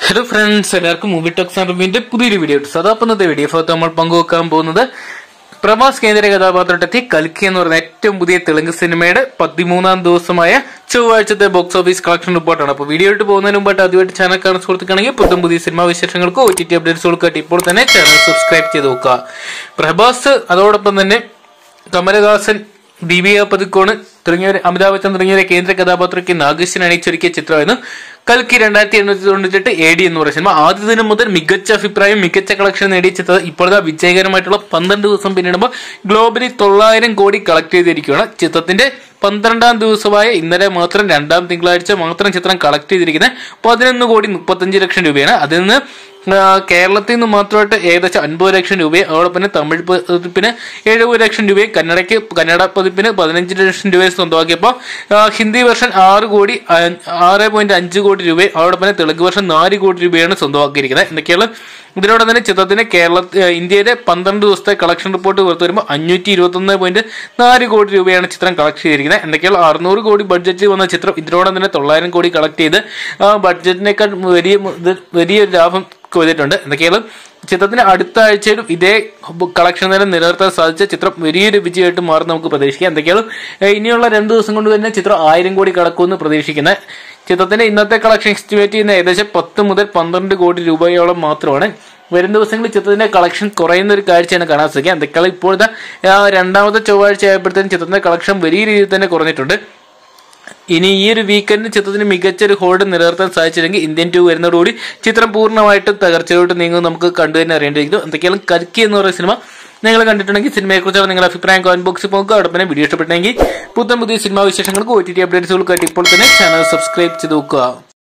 hello friends എല്ലാവർക്കും movie talks അറിവിന്റെ പുതിയൊരു വീഡിയോ അതപ്പം ഇന്നത്തെ വീഡിയോ ഭാഗത്ത് നമ്മൾ പങ്കുവെക്കാൻ പോകുന്നത് പ്രഭാസ് കേന്ദ്ര കഥാപാത്രത്തെത്തി കൽക്കി എന്ന് പറയുന്ന ഏറ്റവും പുതിയ തെലുങ്ക് സിനിമയുടെ പതിമൂന്നാം ദിവസമായ ചൊവ്വാഴ്ചത്തെ ബോക്സ് ഓഫീസ് കളക്ഷൻ റിപ്പോർട്ടാണ് അപ്പോൾ വീഡിയോ ഇട്ട് പോകുന്നതിന് മുമ്പായിട്ട് ആദ്യമായിട്ട് ചാനൽ കാണാൻ സുഹൃത്തുക്കാണെങ്കിൽ പുതും പുതിയ സിനിമാ വിശേഷങ്ങൾക്കോ ഒ ടി ടി അപ്ഡേറ്റ്സുകൾക്കായിട്ട് ഇപ്പോൾ തന്നെ ചാനൽ സബ്സ്ക്രൈബ് ചെയ്ത് നോക്കുക പ്രഭാസ് അതോടൊപ്പം തന്നെ കമലഹാസൻ ദീപിക പതുക്കോണ് തുടങ്ങിയവർ അമിതാഭ് ബച്ചൻ തുടങ്ങിയവരെ കേന്ദ്ര കഥാപാത്രയ്ക്ക് നാഗേശൻ അണിയിച്ചൊരുക്കിയ ചിത്രമായിരുന്നു കൽക്കി രണ്ടായിരത്തി എണ്ണൂറ്റി തൊണ്ണൂറ്റെട്ട് എ ഡി എന്ന് പറയുന്ന സിനിമ ആദ്യ ദിനം മുതൽ മികച്ച അഭിപ്രായം മികച്ച കളക്ഷൻ നേടിയ ചിത്രം ഇപ്പോഴത്തെ വിജയകരമായിട്ടുള്ള പന്ത്രണ്ട് ദിവസം പിന്നിടുമ്പോൾ ഗ്ലോബലി തൊള്ളായിരം കോടി കളക്ട് ചെയ്തിരിക്കുകയാണ് ചിത്രത്തിന്റെ പന്ത്രണ്ടാം ദിവസമായ ഇന്നലെ മാത്രം രണ്ടാം തിങ്കളാഴ്ച മാത്രം ചിത്രം കളക്ട് ചെയ്തിരിക്കുന്നത് പതിനൊന്ന് കോടി മുപ്പത്തഞ്ച് ലക്ഷം രൂപയാണ് അതിൽ നിന്ന് ആ, കേരളത്തിൽ നിന്ന് മാത്രമായിട്ട് ഏകദേശം അൻപത് ലക്ഷം രൂപയും അതോടൊപ്പം തന്നെ തമിഴ് പതിപ്പിന് എഴുപത് ലക്ഷം രൂപയും കന്നഡയ്ക്ക് കന്നഡ പതിപ്പിന് പതിനഞ്ച് ലക്ഷം രൂപയും സ്വന്തമാക്കിയപ്പോൾ ആ, ഹിന്ദി വെർഷൻ ആറ് കോടി ആ, ആറ് പോയിന്റ് അഞ്ച് കോടി രൂപയും അതോടൊപ്പം തന്നെ തെലുങ്ക് വെർഷൻ നാല് കോടി രൂപയാണ് സ്വന്തമാക്കിയിരിക്കുന്നത് എന്തൊക്കെയാണ് ഇതിനോടൊപ്പം തന്നെ ചിത്രത്തിന് കേരള ഏഹ് ഇന്ത്യയിലെ പന്ത്രണ്ട് ദിവസത്തെ കളക്ഷൻ റിപ്പോർട്ട് പുറത്തു വരുമ്പോൾ അഞ്ഞൂറ്റി ഇരുപത്തി ഒന്ന് പോയിന്റ് നാല് കോടി രൂപയാണ് ചിത്രം കളക്ട് ചെയ്തിരിക്കുന്നത് എന്തൊക്കെയാണ് അറുന്നൂറ് കോടി ബഡ്ജറ്റിൽ വന്ന ചിത്രം ഇതിനോടൊപ്പം തന്നെ തൊള്ളായിരം കോടി കളക്ട് ചെയ്ത് ആ ബഡ്ജറ്റിനേക്കാൾ വലിയ ഇത് വലിയൊരു ലാഭം കൊയ്തിട്ടുണ്ട് എന്തൊക്കെയാണ് ചിത്രത്തിന് അടുത്ത ആഴ്ചയിലും ഇതേ കളക്ഷൻ നേരം നിലനിർത്താൻ സാധിച്ച ചിത്രം വലിയൊരു വിജയമായിട്ട് മാറും നമുക്ക് പ്രതീക്ഷിക്കാം എന്തൊക്കെയാണ് ഏഹ് ഇനിയുള്ള രണ്ട് ദിവസം കൊണ്ട് തന്നെ ചിത്രം ആയിരം കോടി കടക്കുമെന്ന് പ്രതീക്ഷിക്കുന്നത് ചിത്രത്തിന്റെ ഇന്നത്തെ കളക്ഷൻ എസ്റ്റിമേറ്റ് ചെയ്യുന്ന ഏകദേശം പത്ത് മുതൽ പന്ത്രണ്ട് കോടി രൂപയോളം മാത്രമാണ് വരും ദിവസങ്ങളിൽ ചിത്രത്തിന്റെ കളക്ഷൻ കുറയുന്ന ഒരു കാഴ്ചയാണ് കാണാൻ സാധിക്കുക എന്തൊക്കെയാണ് ഇപ്പോഴത്തെ ആ, രണ്ടാമത്തെ ചൊവ്വാഴ്ച ആയപ്പോഴത്തേനും ചിത്രത്തിന്റെ കളക്ഷൻ വലിയ രീതിയിൽ തന്നെ കുറഞ്ഞിട്ടുണ്ട് ഇനി ഈ ഒരു വീക്കെൻഡിൽ ചിത്രത്തിന് മികച്ച ഒരു ഹോൾഡ് നിലനിർത്താൻ സാധിച്ചില്ലെങ്കിൽ ഇന്ത്യൻ ടു വരുന്നതോടുകൂടി ചിത്രം പൂർണ്ണമായിട്ടും തകർച്ചയോട്ട് നീങ്ങും നമുക്ക് കണ്ടു തന്നെ അറിയേണ്ടിയിരിക്കുന്നു എന്തൊക്കെയാണ് കൽക്കി എന്ന് പറയുന്ന സിനിമ നിങ്ങൾ കണ്ടിട്ടുണ്ടെങ്കിൽ സിനിമയെക്കുറിച്ചുള്ള നിങ്ങളുടെ അഭിപ്രായം കമന്റ് ബോക്സിൽ പോകുക അതോടൊപ്പം തന്നെ വീഡിയോ ഇഷ്ടപ്പെട്ടെങ്കിൽ പുത്തൻ പുതിയ സിനിമാ വിശേഷങ്ങൾക്ക് ഒ ടി ടി അപ്ഡേറ്റ്സുകൾക്കായിട്ട് ഇപ്പോൾ തന്നെ ചാനൽ സബ്സ്ക്രൈബ് ചെയ്ത് നോക്കുക